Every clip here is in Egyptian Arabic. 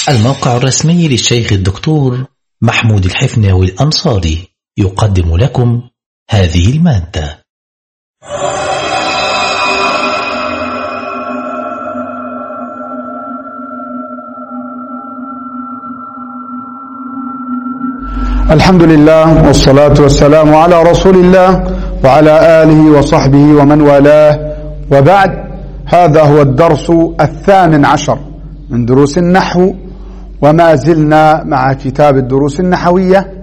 الموقع الرسمي للشيخ الدكتور محمود الحفناوي الأنصاري يقدم لكم هذه المادة الحمد لله والصلاة والسلام على رسول الله وعلى آله وصحبه ومن والاه وبعد هذا هو الدرس الثامن عشر من دروس النحو وما زلنا مع كتاب الدروس النحوية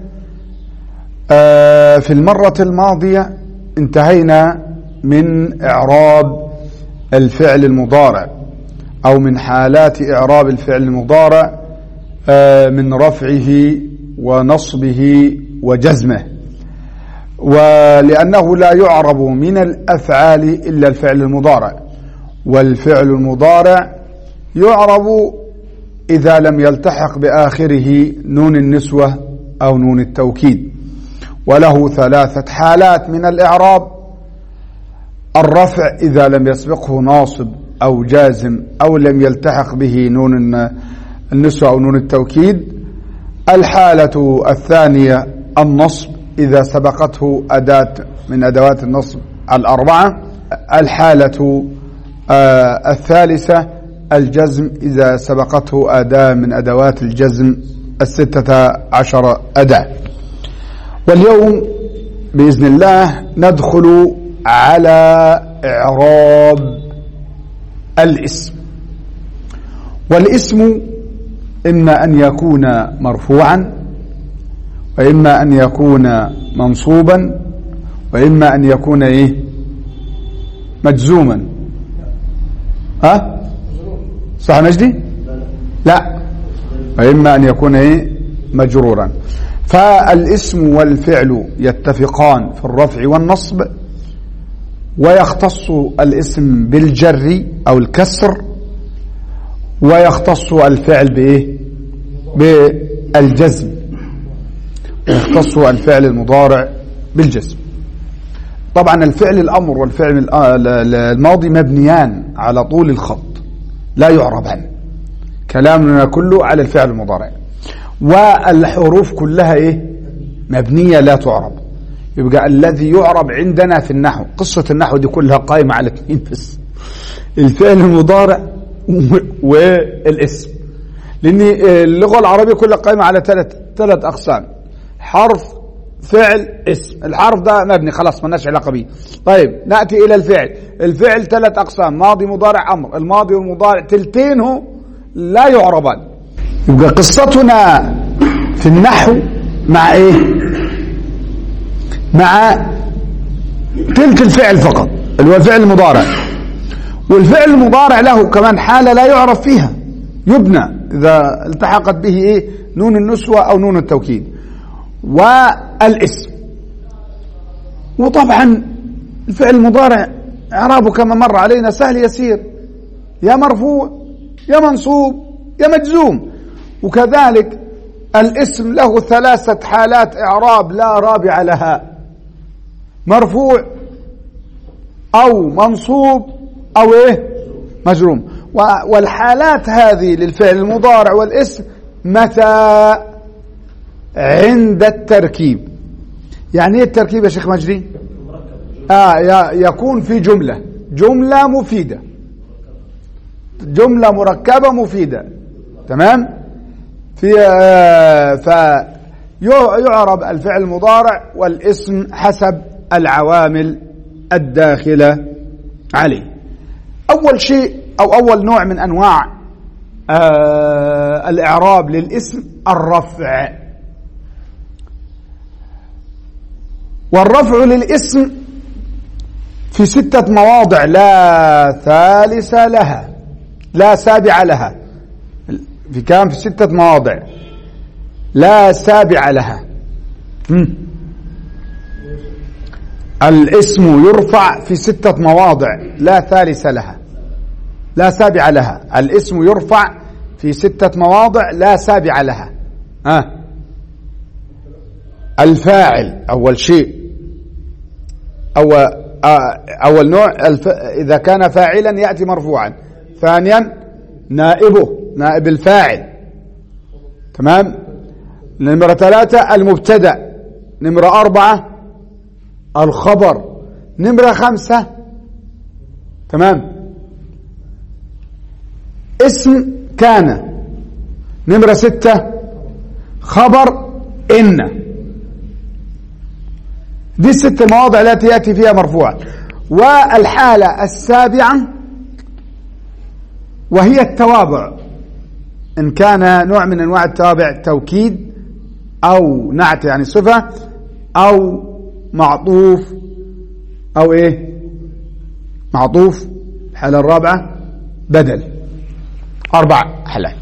في المرة الماضية انتهينا من إعراب الفعل المضارع أو من حالات إعراب الفعل المضارع من رفعه ونصبه وجزمه ولأنه لا يعرب من الأفعال إلا الفعل المضارع والفعل المضارع يعرب إذا لم يلتحق بآخره نون النسوة أو نون التوكيد وله ثلاثة حالات من الإعراب الرفع إذا لم يسبقه ناصب أو جازم أو لم يلتحق به نون النسوة أو نون التوكيد الحالة الثانية النصب إذا سبقته أداة من أدوات النصب الأربعة الحالة الثالثة الجزم إذا سبقته أداة من أدوات الجزم الستة عشر أداة واليوم بإذن الله ندخل على إعراب الاسم والاسم إما أن يكون مرفوعا وإما أن يكون منصوبا وإما أن يكون إيه مجزوما ها صح مجدي لا وإما أن يكون إيه مجرورا فالاسم والفعل يتفقان في الرفع والنصب ويختص الاسم بالجر أو الكسر ويختص الفعل بايه بالجزم ويختص الفعل المضارع بالجزم طبعا الفعل الامر والفعل الماضي مبنيان على طول الخط لا يعربان كلامنا كله على الفعل المضارع والحروف كلها ايه مبنيه لا تعرب يبقى الذي يعرب عندنا في النحو قصه النحو دي كلها قائمه على اثنين بس الفعل المضارع والاسم لان اللغه العربيه كلها قائمه على ثلاث ثلاث اقسام حرف فعل اسم الحرف ده مبني خلاص مالناش علاقه بيه طيب ناتي الى الفعل الفعل ثلاث اقسام ماضي مضارع امر الماضي والمضارع تلتينه لا يعربان يبقى قصتنا في النحو مع ايه مع تلك الفعل فقط اللي هو الفعل المضارع والفعل المضارع له كمان حالة لا يعرف فيها يبنى إذا التحقت به إيه نون النسوة أو نون التوكيد والاسم وطبعا الفعل المضارع إعرابه كما مر علينا سهل يسير يا مرفوع يا منصوب يا مجزوم وكذلك الاسم له ثلاثة حالات إعراب لا رابع لها مرفوع أو منصوب أو إيه مجروم والحالات هذه للفعل المضارع والاسم متى عند التركيب يعني ايه التركيب يا شيخ مجدي آه يكون في جملة جملة مفيدة جملة مركبة مفيدة تمام في آه فيعرب الفعل المضارع والاسم حسب العوامل الداخلة عليه أول شيء أو أول نوع من أنواع آه الإعراب للاسم الرفع والرفع للاسم في ستة مواضع لا ثالث لها لا سابع لها في كام في ستة مواضع لا سابع لها مم. الاسم يرفع في ستة مواضع لا ثالث لها لا سابع لها الاسم يرفع في ستة مواضع لا سابع لها آه. الفاعل أول شيء أو أول نوع الف... إذا كان فاعلا يأتي مرفوعا ثانيا نائبه نائب الفاعل تمام نمرة ثلاثة المبتدأ نمرة أربعة الخبر نمرة خمسة تمام اسم كان نمرة ستة خبر إن دي الست المواضع التي يأتي فيها مرفوعة والحالة السابعة وهي التوابع إن كان نوع من أنواع التوابع توكيد أو نعت يعني صفة أو معطوف أو إيه معطوف الحالة الرابعة بدل أربع حالات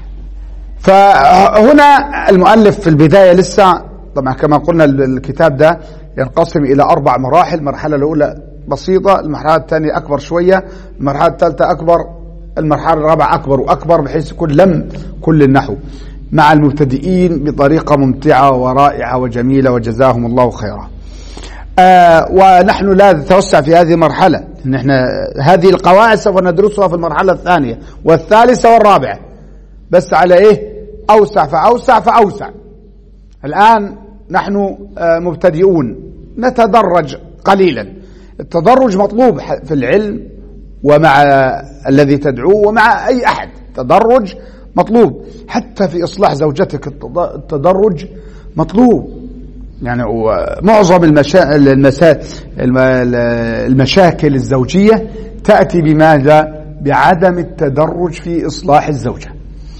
فهنا المؤلف في البداية لسه طبعا كما قلنا الكتاب ده ينقسم إلى أربع مراحل المرحلة الأولى بسيطة المرحلة الثانية أكبر شوية المرحلة الثالثة أكبر المرحلة الرابعة أكبر وأكبر بحيث يكون لم كل النحو مع المبتدئين بطريقة ممتعة ورائعة وجميلة وجزاهم الله خيرا آه ونحن لا نتوسع في هذه المرحلة نحن هذه القواعد سوف ندرسها في المرحلة الثانية والثالثة والرابعة بس على إيه أوسع فأوسع فأوسع الآن نحن آه مبتدئون نتدرج قليلا التدرج مطلوب في العلم ومع الذي تدعوه ومع أي أحد تدرج مطلوب حتى في إصلاح زوجتك التدرج مطلوب يعني معظم المشا... المسا... المشاكل الزوجية تأتي بماذا بعدم التدرج في إصلاح الزوجة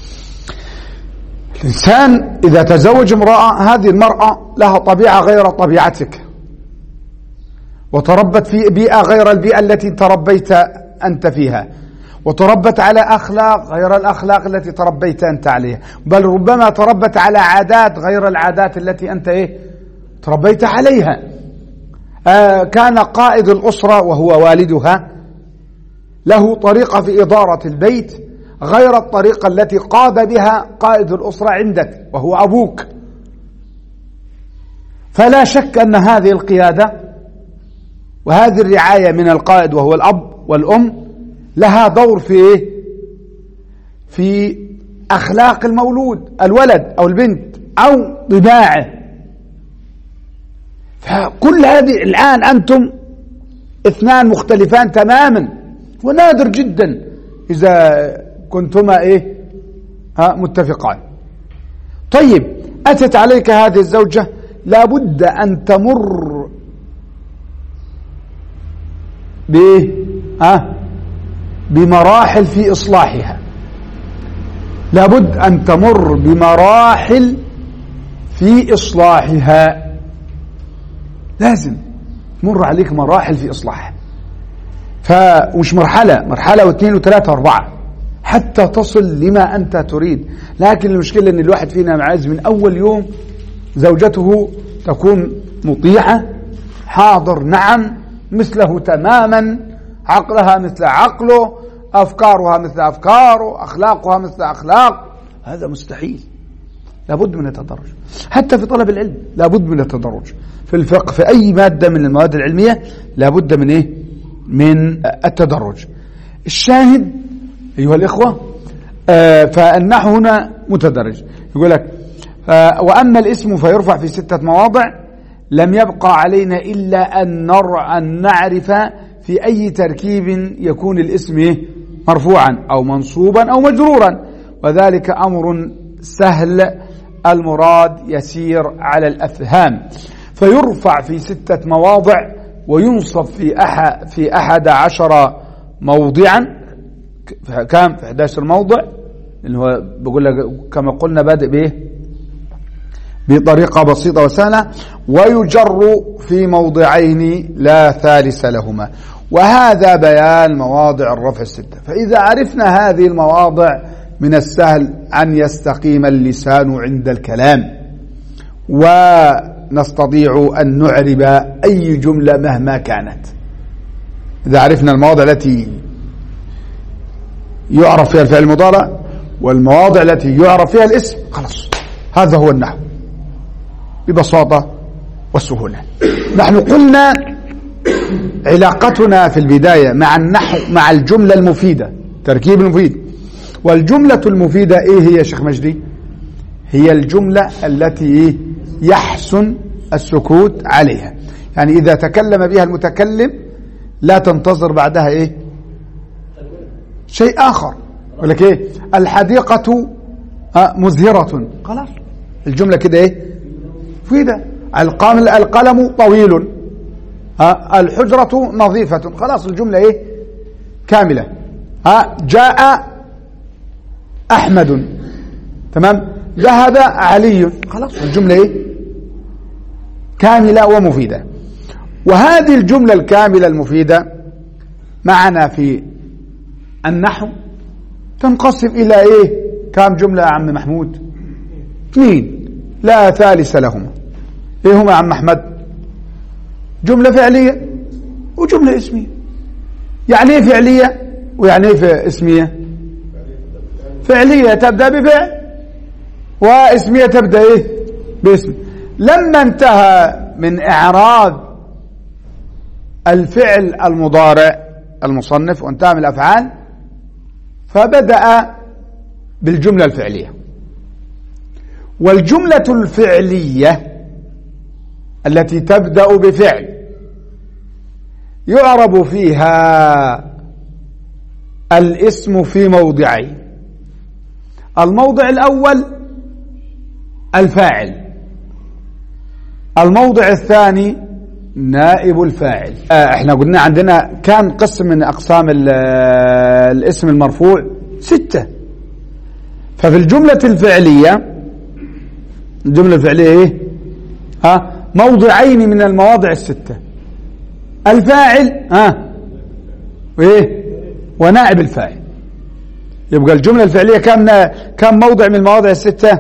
الإنسان إذا تزوج امرأة هذه المرأة لها طبيعة غير طبيعتك وتربت في بيئة غير البيئة التي تربيت أنت فيها وتربت على أخلاق غير الأخلاق التي تربيت أنت عليها بل ربما تربت على عادات غير العادات التي أنت إيه تربيت عليها آه كان قائد الأسرة وهو والدها له طريقة في إدارة البيت غير الطريقة التي قاد بها قائد الأسرة عندك وهو أبوك فلا شك أن هذه القيادة وهذه الرعاية من القائد وهو الأب والأم لها دور في إيه؟ في أخلاق المولود الولد أو البنت أو طباعه فكل هذه الآن أنتم اثنان مختلفان تماما ونادر جدا إذا كنتما إيه ها متفقان طيب أتت عليك هذه الزوجة لابد أن تمر بإيه ها بمراحل في إصلاحها لابد أن تمر بمراحل في إصلاحها لازم تمر عليك مراحل في إصلاحها فمش مرحلة مرحلة واثنين وثلاثة وأربعة حتى تصل لما أنت تريد لكن المشكلة أن الواحد فينا عايز من أول يوم زوجته تكون مطيعة حاضر نعم مثله تماما عقلها مثل عقله أفكارها مثل أفكاره أخلاقها مثل أخلاق هذا مستحيل لابد من التدرج حتى في طلب العلم لابد من التدرج في الفقه في أي مادة من المواد العلمية لابد من إيه من التدرج الشاهد أيها الإخوة آه فالنحو هنا متدرج يقول لك آه وأما الاسم فيرفع في ستة مواضع لم يبقى علينا إلا أن, نرع أن نعرف في أي تركيب يكون الاسم مرفوعا أو منصوبا أو مجرورا وذلك أمر سهل المراد يسير على الأفهام فيرفع في ستة مواضع وينصب في أحد, في أحد عشر موضعا كم في 11 موضع اللي هو بقول لك كما قلنا بادئ بايه بطريقة بسيطة وسهلة ويجر في موضعين لا ثالث لهما وهذا بيان مواضع الرفع الستة فإذا عرفنا هذه المواضع من السهل أن يستقيم اللسان عند الكلام ونستطيع أن نعرب أي جملة مهما كانت إذا عرفنا المواضع التي يعرف فيها الفعل المضارع والمواضع التي يعرف فيها الاسم خلاص هذا هو النحو ببساطة والسهولة نحن قلنا علاقتنا في البداية مع النحو مع الجملة المفيدة تركيب المفيد والجملة المفيدة ايه هي يا شيخ مجدي هي الجملة التي يحسن السكوت عليها يعني إذا تكلم بها المتكلم لا تنتظر بعدها إيه شيء آخر يقول لك إيه الحديقة آه، مزهرة خلاص الجملة كده إيه فيدا القلم طويل ها الحجرة نظيفة خلاص الجملة ايه كاملة ها جاء أحمد تمام ذهب علي خلاص الجملة ايه كاملة ومفيدة وهذه الجملة الكاملة المفيدة معنا في النحو تنقسم إلى إيه كم جملة يا عم محمود اثنين لا ثالث لهما إيه هما يا عم أحمد جملة فعلية وجملة اسمية يعني ايه فعلية ويعني ايه اسمية فعلية تبدأ بفعل واسمية تبدأ ايه باسم لما انتهى من اعراب الفعل المضارع المصنف وانتهى من الافعال فبدأ بالجملة الفعلية والجملة الفعلية التي تبدأ بفعل يعرب فيها الاسم في موضعين الموضع الأول الفاعل الموضع الثاني نائب الفاعل آه، احنا قلنا عندنا كان قسم من أقسام الاسم المرفوع ستة ففي الجملة الفعلية الجملة الفعلية ايه ها موضعين من المواضع الستة الفاعل ها وايه ونائب الفاعل يبقى الجملة الفعلية كم كم موضع من المواضع الستة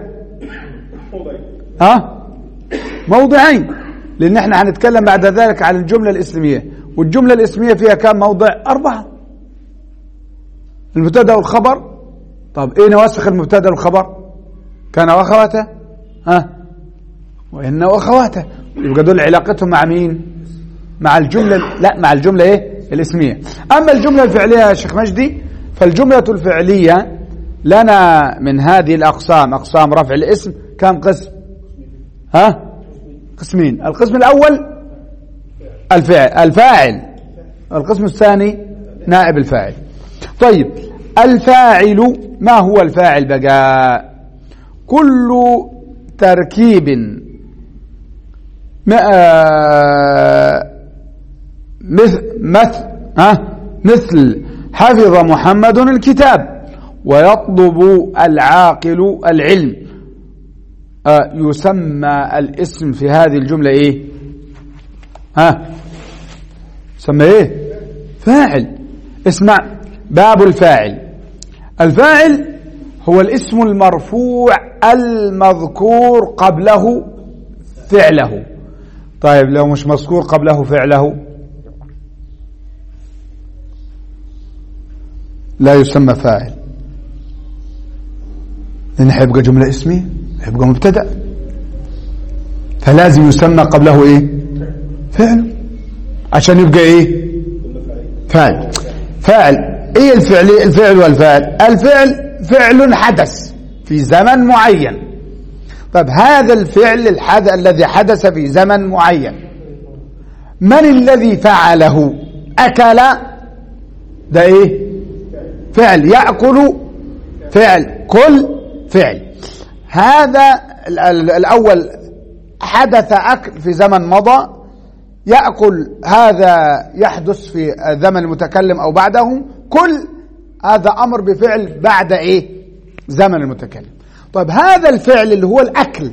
ها موضعين لان احنا هنتكلم بعد ذلك عن الجملة الاسمية والجملة الاسمية فيها كم موضع أربعة المبتدا والخبر طب ايه نواسخ المبتدا والخبر كان واخواته ها وان واخواته يبقى دول علاقتهم مع مين مع الجملة لا مع الجملة ايه الاسمية اما الجملة الفعلية يا شيخ مجدي فالجملة الفعلية لنا من هذه الاقسام اقسام رفع الاسم كم قسم ها قسمين القسم الاول الفعل الفاعل القسم الثاني نائب الفاعل طيب الفاعل ما هو الفاعل بقى كل تركيب مثل مثل ها مثل حفظ محمد الكتاب ويطلب العاقل العلم آه يسمى الاسم في هذه الجملة ايه ها يسمى ايه فاعل اسمع باب الفاعل الفاعل هو الاسم المرفوع المذكور قبله فعله طيب لو مش مذكور قبله فعله لا يسمى فاعل لأن حيبقى جملة اسمية حيبقى مبتدأ فلازم يسمى قبله ايه فعل عشان يبقى ايه فاعل فاعل ايه الفعل الفعل والفاعل الفعل فعل حدث في زمن معين طب هذا الفعل الحدث الذي حدث في زمن معين من الذي فعله أكل ده إيه فعل يأكل فعل كل فعل هذا الأول حدث أكل في زمن مضى يأكل هذا يحدث في زمن المتكلم أو بعده كل هذا أمر بفعل بعد إيه زمن المتكلم طيب هذا الفعل اللي هو الأكل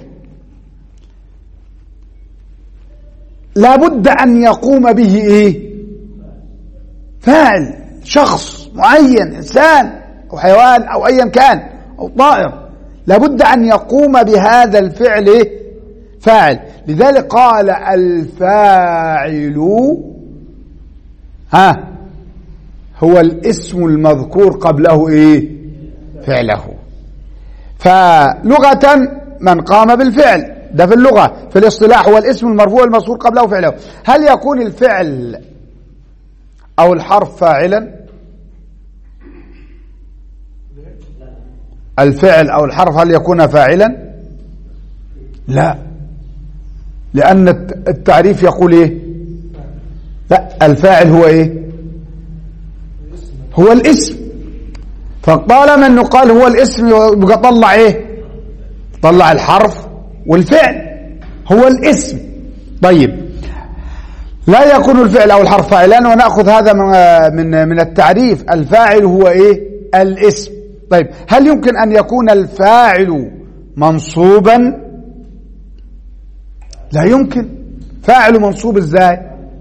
لابد أن يقوم به إيه فاعل شخص معين إنسان أو حيوان أو أيا كان أو طائر لابد أن يقوم بهذا الفعل إيه فاعل لذلك قال الفاعل ها هو الاسم المذكور قبله ايه فعله فلغة من قام بالفعل ده في اللغة في الاصطلاح هو الاسم المرفوع المذكور قبله فعله هل يكون الفعل أو الحرف فاعلا الفعل أو الحرف هل يكون فاعلا لا لأن التعريف يقول إيه لا الفاعل هو إيه هو الاسم فطالما أنه قال هو الاسم يبقى طلع إيه طلع الحرف والفعل هو الاسم طيب لا يكون الفعل أو الحرف فاعلا ونأخذ هذا من من من التعريف الفاعل هو إيه الاسم طيب هل يمكن أن يكون الفاعل منصوبا لا يمكن فاعل منصوب ازاي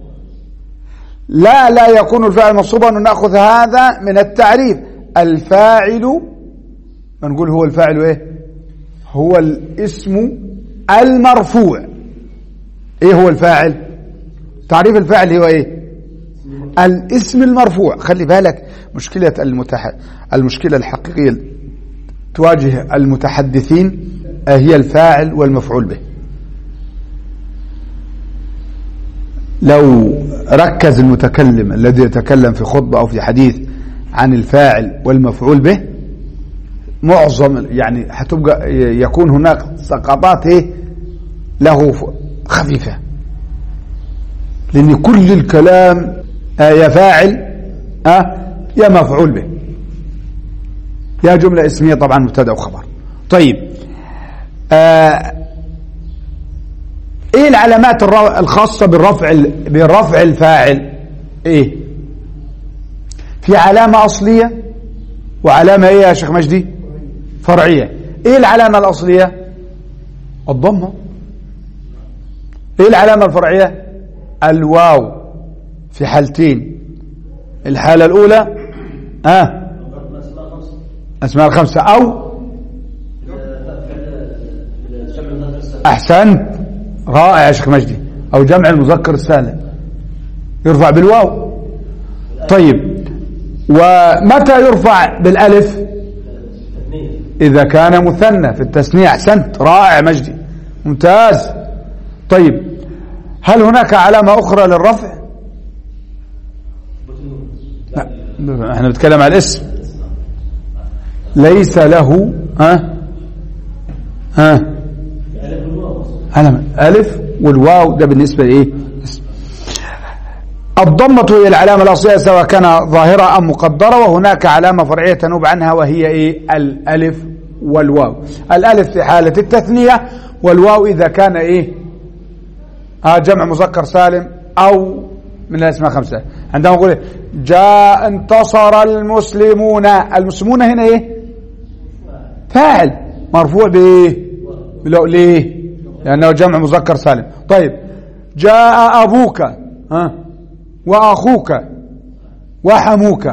لا لا يكون الفاعل منصوبا ونأخذ هذا من التعريف الفاعل نقول هو الفاعل ايه هو الاسم المرفوع ايه هو الفاعل تعريف الفاعل هو ايه الاسم المرفوع خلي بالك مشكلة المتح... المشكلة الحقيقية تواجه المتحدثين هي الفاعل والمفعول به لو ركز المتكلم الذي يتكلم في خطبة أو في حديث عن الفاعل والمفعول به معظم يعني هتبقى يكون هناك سقطات ايه له خفيفة لأن كل الكلام آه يا فاعل آه يا مفعول به يا جملة اسمية طبعا مبتدا وخبر طيب آه ايه العلامات الخاصة بالرفع بالرفع الفاعل ايه في علامة اصلية وعلامة ايه يا شيخ مجدي فرعية ايه العلامة الاصلية الضمة ايه العلامة الفرعية الواو في حالتين الحالة الاولى ها آه. اسماء الخمسة او احسنت رائع يا شيخ مجدي او جمع المذكر السالم يرفع بالواو طيب ومتى يرفع بالالف اذا كان مثنى في التثنية احسنت رائع مجدي ممتاز طيب هل هناك علامة اخرى للرفع لا احنا بنتكلم على الاسم ليس له ها ها علامة ألف والواو ده بالنسبة لإيه الضمة هي العلامة الأصلية سواء كان ظاهرة أم مقدرة وهناك علامة فرعية تنوب عنها وهي إيه الألف والواو الألف في حالة التثنية والواو إذا كان إيه آه جمع مذكر سالم أو من الأسماء خمسة عندما نقول جاء انتصر المسلمون المسلمون هنا إيه فاعل مرفوع بإيه ليه لأنه جمع مذكر سالم طيب جاء أبوك ها وأخوك وحموك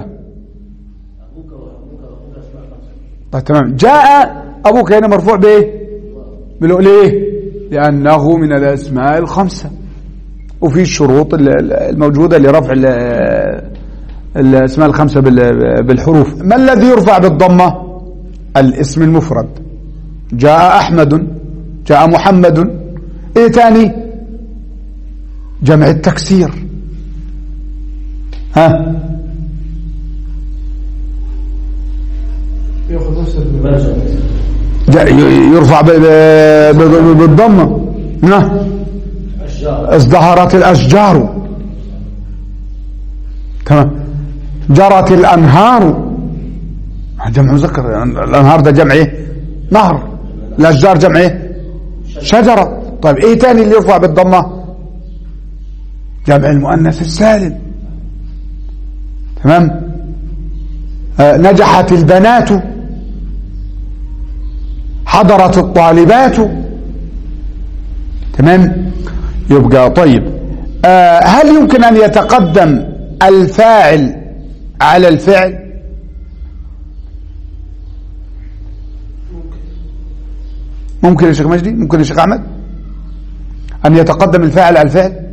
طيب تمام جاء أبوك هنا مرفوع بإيه ليه لأنه من الأسماء الخمسة وفي الشروط الموجودة لرفع الأسماء الخمسة بالحروف ما الذي يرفع بالضمة الاسم المفرد جاء أحمد جاء محمد ايه تاني جمع التكسير ها يرفع بالضمه ازدهرت الاشجار تمام جرت الانهار جمع مذكر الانهار ده جمع ايه نهر الاشجار جمع ايه شجرة طيب ايه تاني اللي يرفع بالضمة جمع المؤنث السالم تمام آه نجحت البنات حضرت الطالبات تمام يبقى طيب آه هل يمكن أن يتقدم الفاعل على الفعل ممكن يا شيخ مجدي ممكن يا شيخ أحمد أن يتقدم الفاعل على الفعل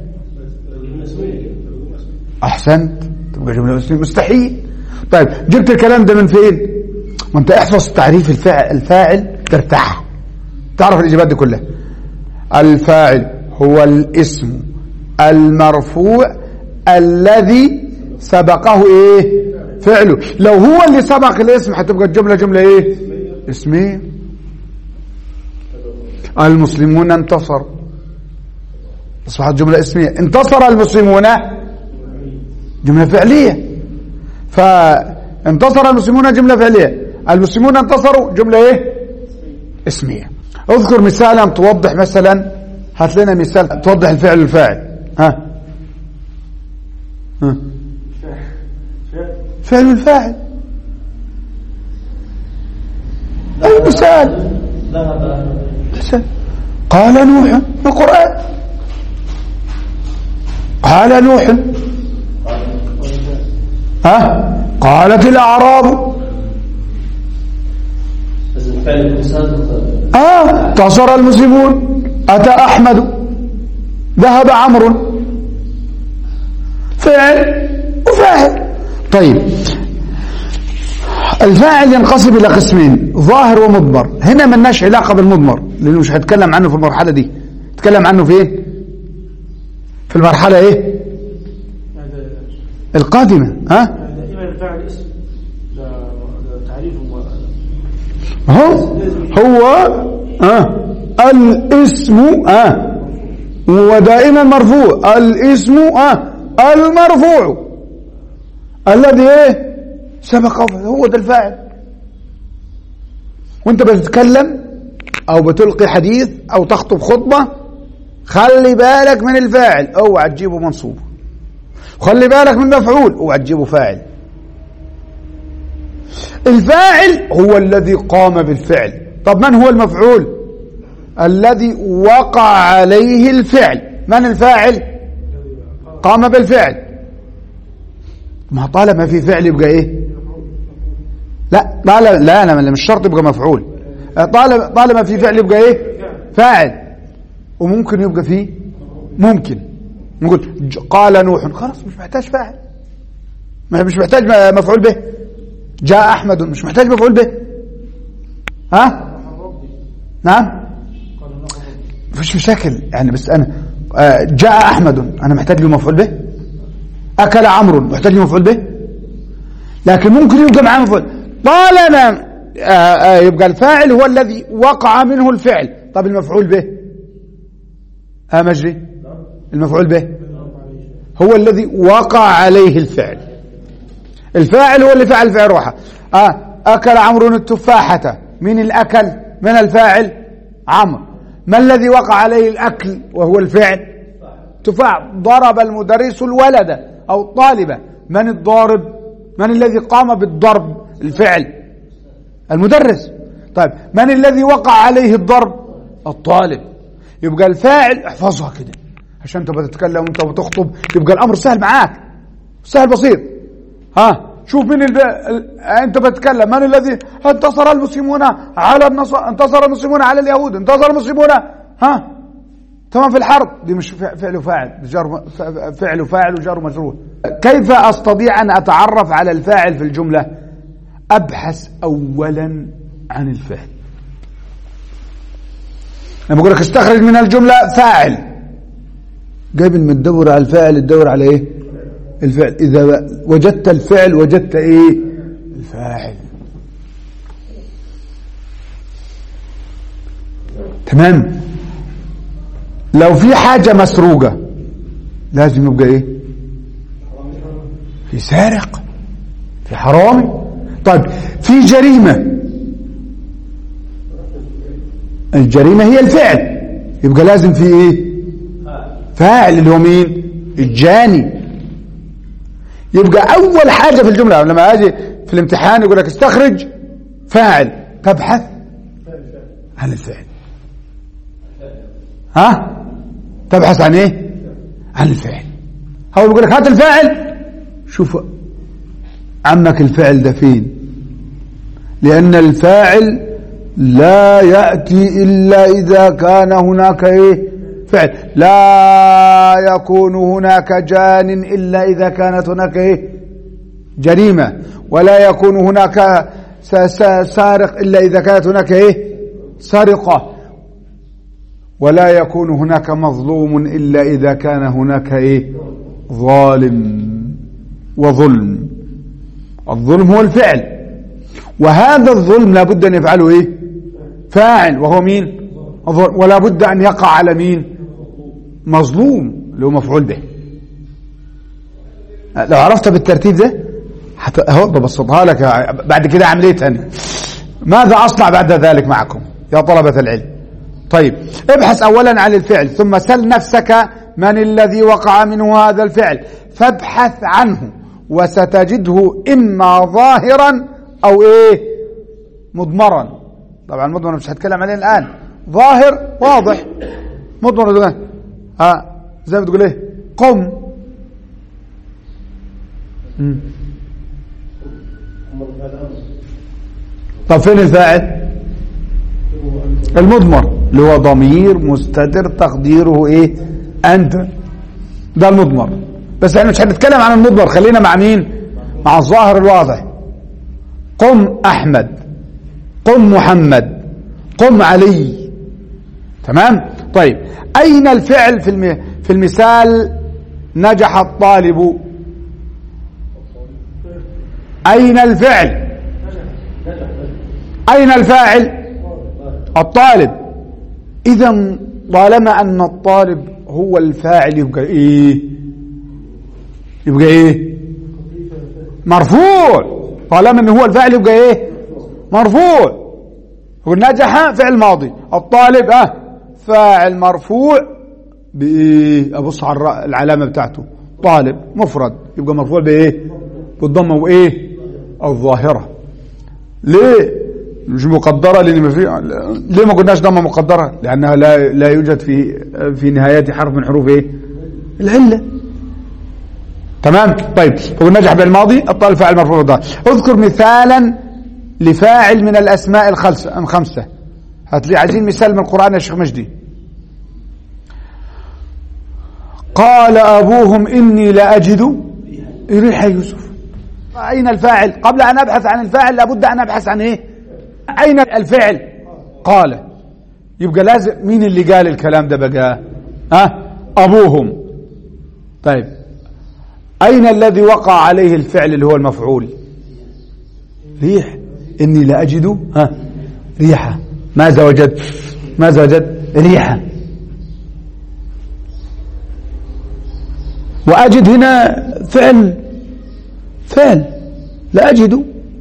أحسنت تبقى جملة اسمية مستحيل طيب جبت الكلام ده من فين وانت احفظ تعريف الفاعل الفاعل ترتاح تعرف الإجابات دي كلها الفاعل هو الاسم المرفوع الذي سبقه ايه فعله لو هو اللي سبق الاسم هتبقى الجملة جملة ايه اسمية المسلمون انتصروا أصبحت جملة اسمية انتصر المسلمون جملة فعلية فانتصر المسلمون جملة فعلية المسلمون انتصروا جملة ايه اسمية اذكر مثالا توضح مثلا هات لنا مثال توضح الفعل الفاعل ها ها فعل الفاعل أي مثال مثال قال نوح القرآن قال نوح ها قالت الأعراب آه تصر المسلمون أتى أحمد ذهب عمرو فعل وفاعل طيب الفاعل ينقسم إلى قسمين ظاهر ومضمر هنا ملناش علاقة بالمضمر لأنه مش هتكلم عنه في المرحلة دي تكلم عنه في ايه في المرحلة ايه القادمة ها دائما الفاعل اسم تعريف هو هو آه الاسم آه ودائما مرفوع الاسم آه المرفوع الذي ايه سبق هو ده الفاعل وانت بتتكلم او بتلقي حديث او تخطب خطبة خلي بالك من الفاعل اوعى تجيبه منصوب خلي بالك من مفعول اوعى تجيبه فاعل الفاعل هو الذي قام بالفعل طب من هو المفعول الذي وقع عليه الفعل من الفاعل قام بالفعل ما طالما في فعل يبقى ايه لا طالما لا لا مش شرط يبقى مفعول طالما طالما في فعل يبقى ايه فاعل وممكن يبقى فيه ممكن نقول قال نوح خلاص مش محتاج فاعل ما مش محتاج مفعول به جاء احمد مش محتاج مفعول به ها نعم مفيش مشاكل يعني بس انا جاء احمد انا محتاج له مفعول به اكل عمرو محتاج له مفعول به لكن ممكن يبقى معاه مفعول طالما يبقى الفاعل هو الذي وقع منه الفعل طب المفعول به ها مجري المفعول به هو الذي وقع عليه الفعل الفاعل هو اللي فعل فعل روحه آه أكل عمرو التفاحة من الأكل من الفاعل عمرو ما الذي وقع عليه الأكل وهو الفعل تفاح ضرب المدرس الولد أو الطالبة من الضارب من الذي قام بالضرب الفعل المدرس طيب من الذي وقع عليه الضرب الطالب يبقى الفاعل احفظها كده عشان انت بتتكلم وانت بتخطب يبقى الامر سهل معاك سهل بسيط ها شوف مين الب... ال... انت بتتكلم من الذي انتصر المسلمون على النصارى انتصر المسلمون على اليهود انتصر المسلمون ها تمام في الحرب دي مش فعل وفاعل جر فعل وفاعل وجر ومجرور كيف استطيع ان اتعرف على الفاعل في الجمله ابحث اولا عن الفعل انا بقول لك استخرج من الجمله فاعل قبل ما تدور على الفاعل تدور على ايه الفعل اذا وجدت الفعل وجدت ايه الفاعل تمام لو في حاجة مسروقة لازم يبقى ايه في سارق في حرامي طيب في جريمة الجريمة هي الفعل يبقى لازم في ايه فاعل اللي هو مين الجاني يبقى اول حاجة في الجملة لما اجي في الامتحان يقول لك استخرج فاعل تبحث عن الفعل ها تبحث عن ايه عن الفعل هو بيقول لك هات الفاعل شوف عمك الفعل ده فين لان الفاعل لا يأتي إلا إذا كان هناك إيه فعل لا يكون هناك جان إلا إذا كانت هناك إيه جريمة ولا يكون هناك سارق إلا إذا كانت هناك إيه سرقة ولا يكون هناك مظلوم إلا إذا كان هناك إيه ظالم وظلم الظلم هو الفعل وهذا الظلم لابد أن يفعله إيه فاعل وهو مين ولا بد أن يقع على مين مظلوم اللي هو مفعول به لو عرفت بالترتيب ده حت... اهو ببسطها لك بعد كده عمليه ثانيه ماذا اصنع بعد ذلك معكم يا طلبه العلم طيب ابحث اولا عن الفعل ثم سل نفسك من الذي وقع منه هذا الفعل فابحث عنه وستجده اما ظاهرا او ايه مضمرا طبعا مضمر مش هتكلم عليه الان ظاهر واضح مضمر ها زي ما بتقول ايه قم طب فين الفاعل المضمر اللي هو ضمير مستتر تقديره ايه انت ده المضمر بس احنا مش هنتكلم عن المضمر خلينا مع مين مع الظاهر الواضح قم احمد قم محمد قم علي تمام طيب اين الفعل في في المثال نجح الطالب أين الفعل أين الفاعل الطالب إذا طالما أن الطالب هو الفاعل يبقى إيه يبقى إيه مرفوع طالما أنه هو الفاعل يبقى إيه مرفوع والنجح فعل ماضي الطالب أه فاعل مرفوع بإيه أبص على العلامة بتاعته طالب مفرد يبقى مرفوع بإيه بالضمة وإيه الظاهرة ليه مش مقدرة لأن ما في ليه ما قلناش ضمة مقدرة لأنها لا لا يوجد في في نهايات حرف من حروف إيه العلة تمام طيب والنجح بالماضي الطالب فاعل مرفوع بالضمة اذكر مثالا لفاعل من الأسماء الخمسة الخمسة هات لي عايزين مثال من القرآن يا شيخ مجدي قال أبوهم إني لأجد ريح يوسف أين الفاعل قبل أن أبحث عن الفاعل لابد أن أبحث عن إيه أين الفعل قال يبقى لازم مين اللي قال الكلام ده بقى ها أه؟ أبوهم طيب أين الذي وقع عليه الفعل اللي هو المفعول ريح إني لأجد ها ريحة ماذا وجدت ماذا وجدت ريحة وأجد هنا فعل فعل لا أجد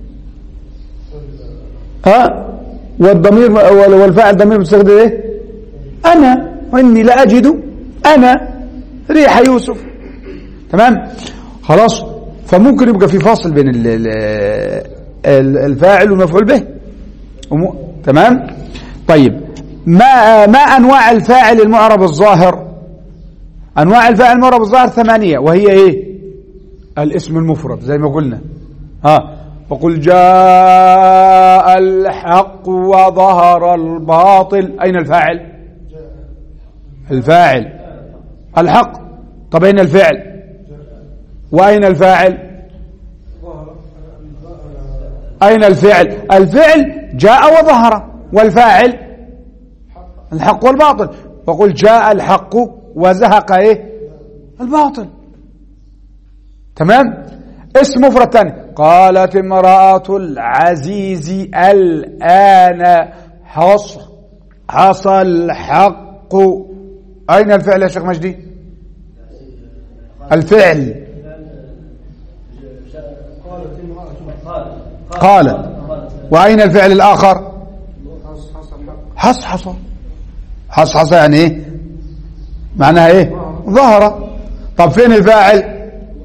ها والضمير والفاعل ضمير مستخدم ايه أنا وإني لا أجد أنا ريح يوسف تمام خلاص فممكن يبقى في فاصل بين الفاعل والمفعول به تمام طيب ما ما انواع الفاعل المعرب الظاهر انواع الفاعل المعرب الظاهر ثمانيه وهي ايه الاسم المفرد زي ما قلنا ها وقل جاء الحق وظهر الباطل أين الفاعل الفاعل الحق طب أين الفعل وأين الفاعل أين الفعل الفعل جاء وظهر والفاعل الحق والباطل وقل جاء الحق وزهق ايه الباطل تمام اسم مفرد ثاني قالت امرأة العزيز الآن حص حصى الحق أين الفعل يا شيخ مجدي الفعل قال وأين الفعل الآخر حص حصى حص حصى يعني ايه معناها ايه ظهر طب فين الفاعل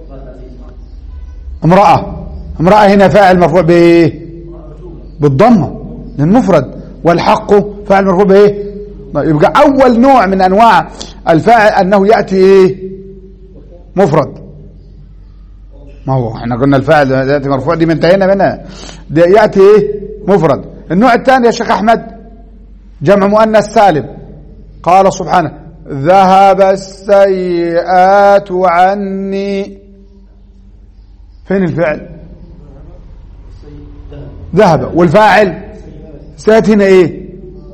امرأة امرأة هنا فاعل مرفوع بايه بالضمة للمفرد والحق فاعل مرفوع بايه يبقى اول نوع من انواع الفاعل انه يأتي ايه مفرد ما هو احنا قلنا الفاعل يأتي مرفوع دي انتهينا منها دي يأتي ايه مفرد النوع الثاني يا شيخ احمد جمع مؤنث سالم قال سبحانه ذهب السيئات عني فين الفعل ذهب والفاعل سات هنا ايه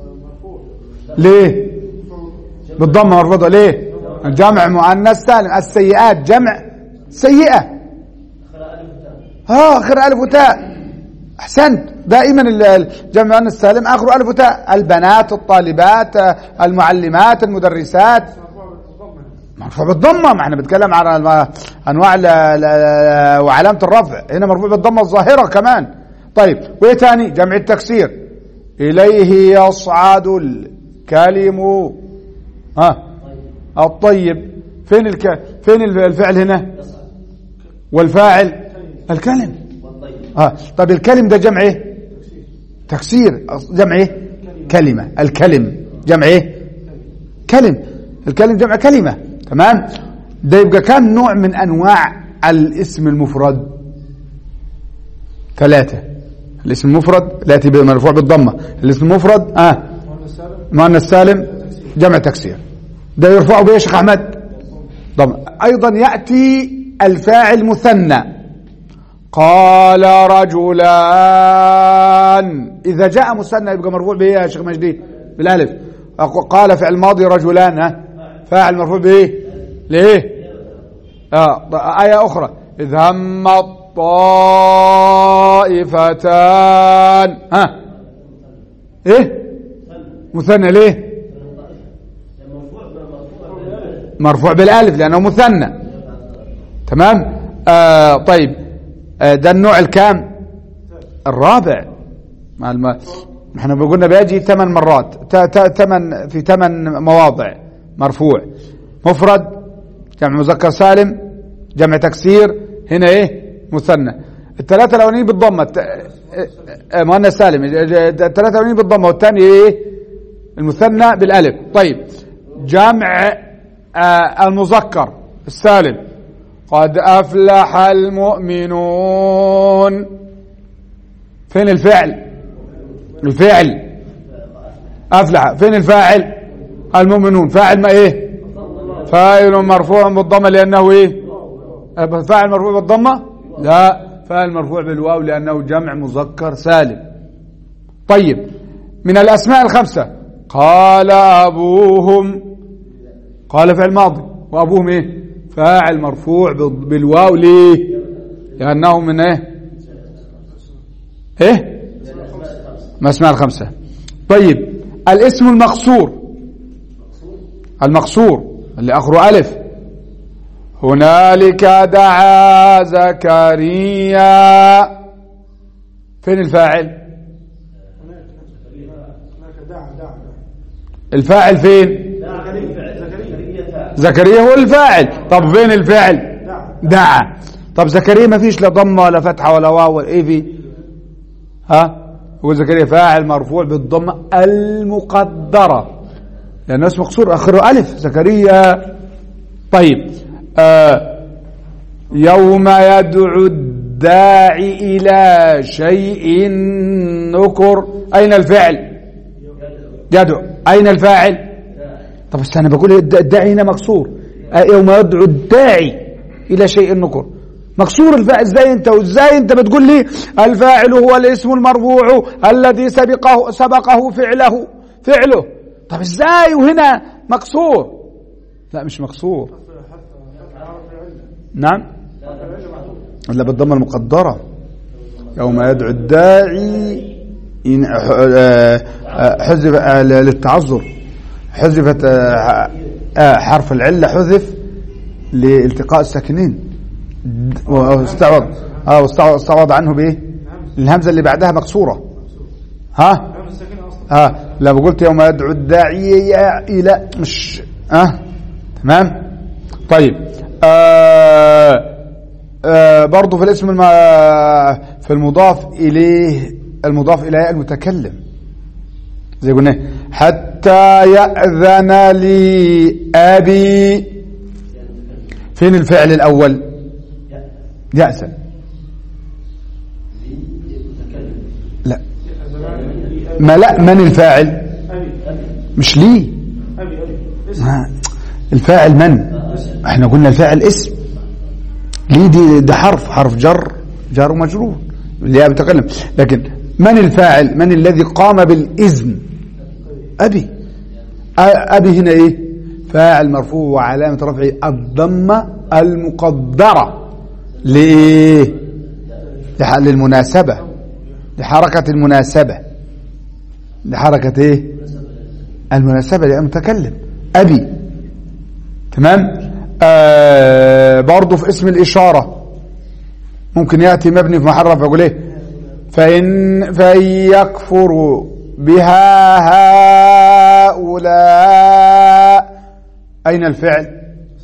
ليه بالضمه مرفوضه ليه جمع مؤنث سالم السيئات جمع سيئه ها اخر الف وتاء احسنت دائما الجمع السالم اخره الف وتاء البنات الطالبات المعلمات المدرسات مرفوع بالضمه ما احنا بنتكلم على انواع وعلامه الرفع هنا مرفوع بالضمه الظاهره كمان طيب وايه ثاني جمع التكسير اليه يصعد الكلم ها الطيب فين الك... فين الفعل هنا والفاعل الكلم اه طيب الكلم ده جمع ايه تكسير جمع ايه كلمه الكلم جمع ايه كلم الكلم جمع كلمه تمام ده يبقى كم نوع من انواع الاسم المفرد ثلاثه الاسم المفرد الاتي مرفوع بالضمه الاسم المفرد اه مؤنث سالم جمع تكسير ده يرفعه بايه يا شيخ احمد ضم ايضا ياتي الفاعل مثنى قال رجلان اذا جاء مثنى يبقى مرفوع بايه يا شيخ مجدي بالالف قال فعل ماضي رجلان ها فاعل مرفوع بايه ليه اه ايه اخرى اذ هم الطائفتان ها ايه مثنى ليه مرفوع بالالف لانه مثنى تمام آه طيب آه ده النوع الكام الرابع ما احنا قلنا بيجي ثمان مرات ثمان في ثمان مواضع مرفوع مفرد جمع مذكر سالم جمع تكسير هنا ايه مثنى الثلاثه الاولانيين بالضمه مؤنث سالم الثلاثه الاولانيين بالضمه والثاني ايه المثنى بالالف طيب جمع آه المذكر السالم قد أفلح المؤمنون فين الفعل الفعل أفلح فين الفاعل المؤمنون فاعل ما إيه فاعل مرفوع بالضمة لأنه إيه فاعل مرفوع بالضمة لا فاعل مرفوع بالواو لأنه جمع مذكر سالم طيب من الأسماء الخمسة قال أبوهم قال فعل ماضي وأبوهم إيه فاعل مرفوع بالواو ليه لأنه من إيه إيه ما اسمها الخمسة طيب الاسم المقصور المقصور اللي آخره ألف هنالك دعا زكريا فين الفاعل الفاعل فين زكريا هو الفاعل طب فين الفعل دعا طب زكريا ما فيش لا ضمه ولا فتحه ولا واو ولا ايه في ها هو زكريا فاعل مرفوع بالضمه المقدره لانه اسم مقصور اخره الف زكريا طيب آه يوم يدعو الداعي الى شيء نكر اين الفعل يدعو اين الفاعل طب بس انا بقول الداعي هنا مكسور يوم يدعو الداعي الى شيء نكر مكسور الفاعل ازاي انت وازاي انت بتقول لي الفاعل هو الاسم المرفوع الذي سبقه سبقه فعله فعله طب ازاي وهنا مكسور لا مش مكسور نعم الا بالضمه المقدره يوم يدعو الداعي حذف للتعذر حذفت حرف العله حذف لالتقاء الساكنين واستعوض اه واستعوض عنه بايه الهمزه اللي بعدها مكسوره ها ها لما قلت يوم يدعو الداعي الى مش اه تمام طيب آه آه برضه في الاسم الم... في المضاف اليه المضاف اليه المتكلم زي قلنا حتى يأذن لي أبي فين الفعل الأول يأذن لا ما لا من الفاعل مش لي الفاعل من احنا قلنا الفاعل اسم لي دي ده حرف حرف جر جار ومجرور اللي بتكلم لكن من الفاعل من الذي قام بالإذن أبي أبي هنا إيه فاعل مرفوع وعلامة رفعه الضمة المقدرة لإيه للمناسبة لحركة المناسبة لحركة ايه المناسبة للمتكلم أبي تمام آه برضه في اسم الإشارة ممكن يأتي مبني في محل رفع يقول ايه فإن, فإن يكفر بها هؤلاء أين الفعل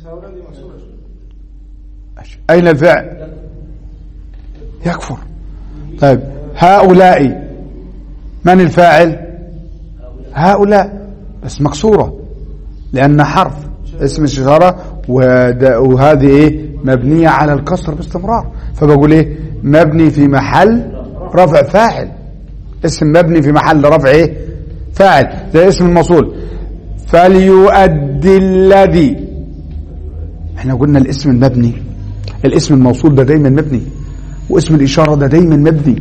أين الفعل يكفر طيب هؤلاء من الفاعل هؤلاء بس مكسورة لأن حرف اسم الشجرة وهذه ايه مبنية على الكسر باستمرار فبقول ايه مبني في محل رفع فاعل اسم مبني في محل رفع ايه فاعل زي اسم الموصول فليؤدي الذي احنا قلنا الاسم المبني الاسم الموصول ده دايما مبني واسم الإشارة ده دايما مبني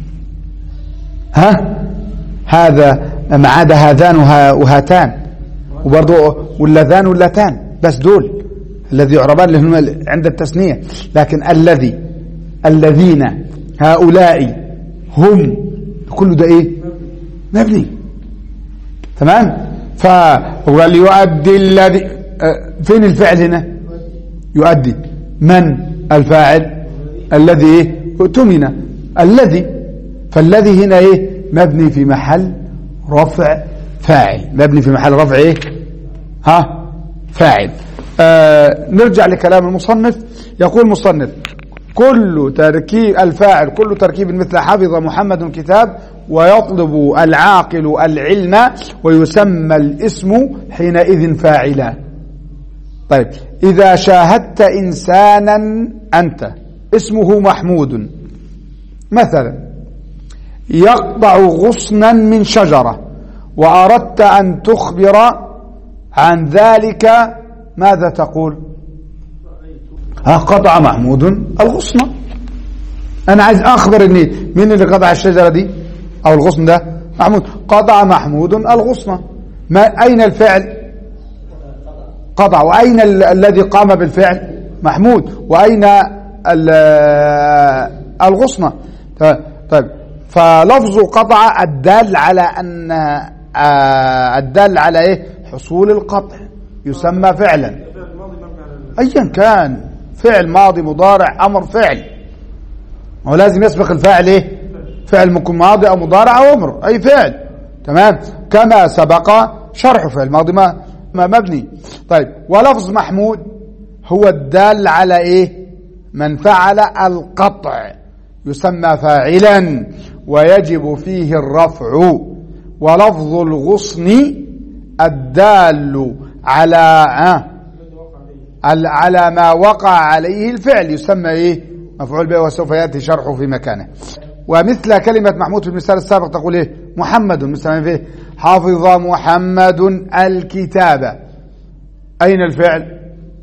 ها هذا ما عدا هذان وهاتان وبرضه واللذان واللتان بس دول الذي يعربان اللي هم عند التثنية لكن الذي الذين هؤلاء هم كله ده ايه مبني تمام وليؤدي الذي آه، فين الفعل هنا يؤدي من الفاعل الذي ايه اؤتمن الذي فالذي هنا ايه مبني في محل رفع فاعل مبني في محل رفع ايه ها فاعل آه نرجع لكلام المصنف يقول المصنف كل تركيب الفاعل كل تركيب مثل حفظ محمد كتاب ويطلب العاقل العلم ويسمى الاسم حينئذ فاعلا طيب إذا شاهدت إنسانا أنت اسمه محمود مثلا يقطع غصنا من شجرة وأردت أن تخبر عن ذلك ماذا تقول ها قطع محمود الغصن أنا عايز أخبر إني مين اللي قطع الشجرة دي أو الغصن ده محمود قطع محمود الغصن ما أين الفعل قطع وأين الذي قام بالفعل محمود وأين الغصن طيب فلفظ قطع الدال على أن آه، الدال على إيه حصول القطع يسمى فعلا أيا كان فعل ماضي مضارع أمر فعل هو لازم يسبق الفاعل إيه فعل ممكن ماضي أو مضارع أو أمر أي فعل تمام كما سبق شرح فعل ماضي ما, ما مبني طيب ولفظ محمود هو الدال على إيه من فعل القطع يسمى فاعلا ويجب فيه الرفع ولفظ الغصن الدال على على ما وقع عليه الفعل يسمى ايه مفعول به وسوف ياتي شرحه في مكانه ومثل كلمة محمود في المثال السابق تقول ايه محمد مثلا فيه حافظ محمد الكتاب أين الفعل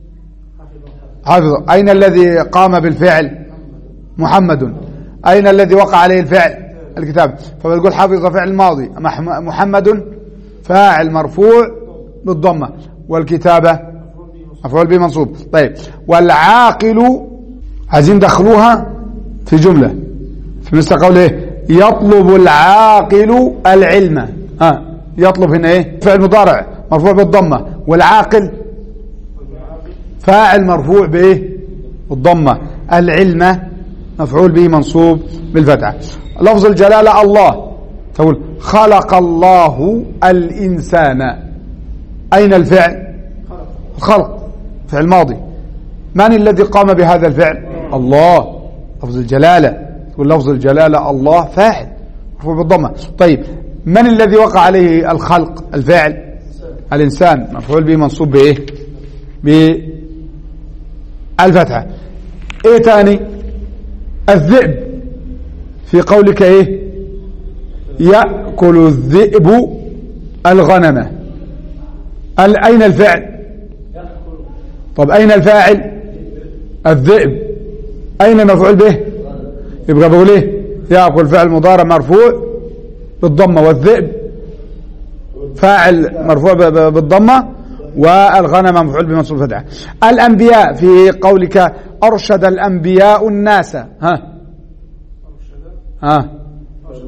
حافظ أين الذي قام بالفعل محمد أين الذي وقع عليه الفعل الكتاب فبتقول حفظ فعل ماضي محمد فاعل مرفوع بالضمة والكتابة مفعول به منصوب طيب والعاقل عايزين دخلوها في جملة في مثل قوله يطلب العاقل العلم ها يطلب هنا ايه فعل مضارع مرفوع بالضمة والعاقل فاعل مرفوع بايه بالضمة العلم مفعول به منصوب بالفتحة لفظ الجلالة الله تقول خلق الله الإنسان أين الفعل الخلق فعل ماضي من الذي قام بهذا الفعل الله لفظ الجلالة تقول لفظ الجلالة الله فاعل مرفوع بالضمة طيب من الذي وقع عليه الخلق الفعل الإنسان مفعول به منصوب بإيه بالفتحة إيه تاني الذئب في قولك ايه يأكل الذئب الغنم أين الفعل طب أين الفاعل الذئب أين المفعول به يبقى بقول ايه يأكل فعل مضارع مرفوع بالضمة والذئب فاعل مرفوع بالضمة والغنم مفعول بمنصوب فتحة الأنبياء في قولك أرشد الأنبياء الناس ها ها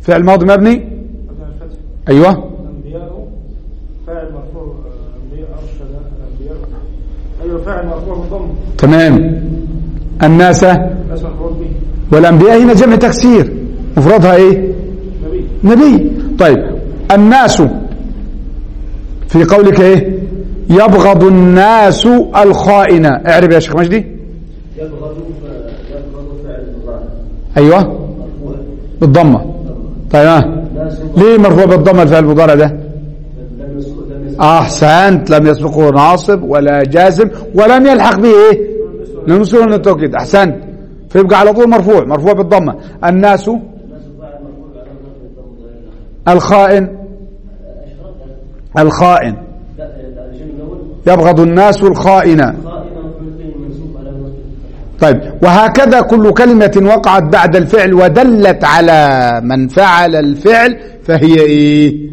فعل ماضي مبني مبني على الفتح أيوة الأنبياء فاعل مرفوع آه، أنبياء أرشد الأنبياء أيوة فاعل مرفوع بالضم تمام الناس ناس مفعول به والأنبياء هنا جمع تكسير مفردها إيه نبي نبي طيب الناس في قولك إيه يبغض الناس الخائن اعرف يا شيخ مجدي يبغض يبغض فعل مضارع أيوة مرفوع بالضمة طيب ها ناس ليه مرفوع بالضمة الفعل المضارع ده لم يسبق لم يسبق أحسنت لم يسبقه ناصب ولا جازم ولم يلحق به إيه لم يسبقه من التوكيد أحسنت فيبقى على طول مرفوع مرفوع بالضمة الناس الناس فاعل مرفوع على رفع الضم ظاهر الآخر. الخائن أشرق الخائن لا لا الجمله الاول يبغض الناس الخائن قائمه مفعول به منصوب على نصب طيب وهكذا كل كلمة وقعت بعد الفعل ودلت على من فعل الفعل فهي إيه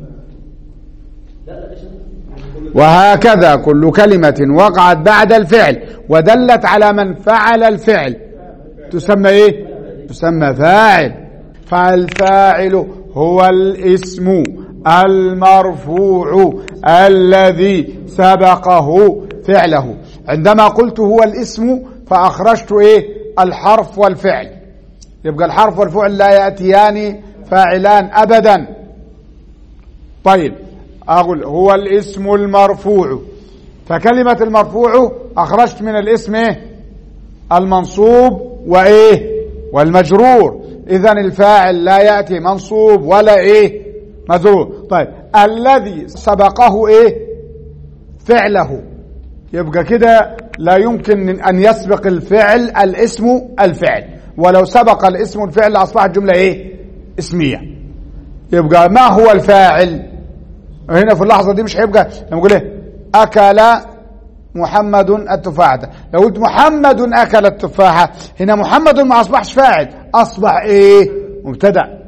لا لا اشرق وهكذا كل كلمة وقعت بعد الفعل ودلت على من فعل الفعل تسمى ايه تسمى فاعل فالفاعل هو الاسم المرفوع الذي سبقه فعله عندما قلت هو الاسم فأخرجت ايه الحرف والفعل يبقى الحرف والفعل لا يأتيان فاعلان أبدا طيب أقول هو الاسم المرفوع فكلمة المرفوع أخرجت من الاسم إيه؟ المنصوب وإيه والمجرور إذا الفاعل لا يأتي منصوب ولا إيه مجرور طيب الذي سبقه إيه فعله يبقى كده لا يمكن أن يسبق الفعل الاسم الفعل ولو سبق الاسم الفعل أصبحت جملة إيه اسمية يبقى ما هو الفاعل هنا في اللحظة دي مش هيبقى لما اقول ايه اكل محمد التفاحة لو قلت محمد اكل التفاحة هنا محمد ما اصبحش فاعل اصبح ايه مبتدأ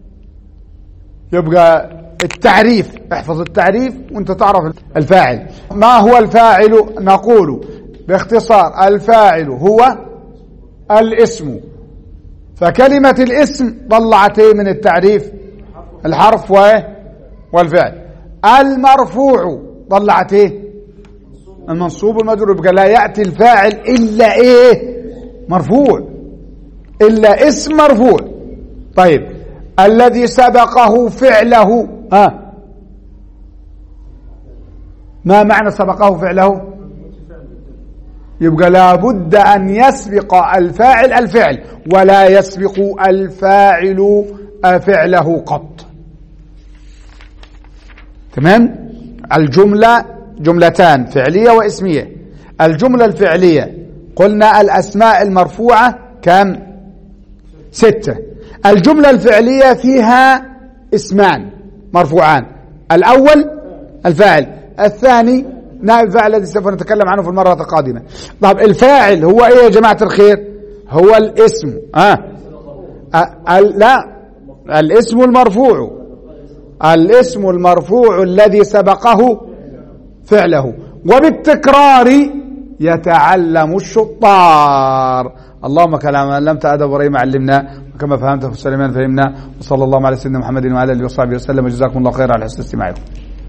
يبقى التعريف احفظ التعريف وانت تعرف الفاعل ما هو الفاعل نقول باختصار الفاعل هو الاسم فكلمة الاسم طلعت ايه من التعريف الحرف وايه والفعل المرفوع طلعت ايه المنصوب والمجرور يبقى لا ياتي الفاعل الا ايه مرفوع الا اسم مرفوع طيب الذي سبقه فعله ها ما معنى سبقه فعله يبقى لابد ان يسبق الفاعل الفعل ولا يسبق الفاعل فعله قط تمام الجملة جملتان فعلية واسمية الجملة الفعلية قلنا الأسماء المرفوعة كم ستة الجملة الفعلية فيها اسمان مرفوعان الأول الفاعل الثاني نائب فاعل الذي سوف نتكلم عنه في المرة القادمة طب الفاعل هو ايه يا جماعة الخير هو الاسم ها أه. لا الاسم المرفوع الاسم المرفوع الذي سبقه فعله وبالتكرار يتعلم الشطار اللهم كما علمت ادب وريم علمنا وكما فهمت في سليمان فهمنا وصلى الله على سيدنا محمد وعلى اله وصحبه وسلم وجزاكم الله خيرا على حسن استماعكم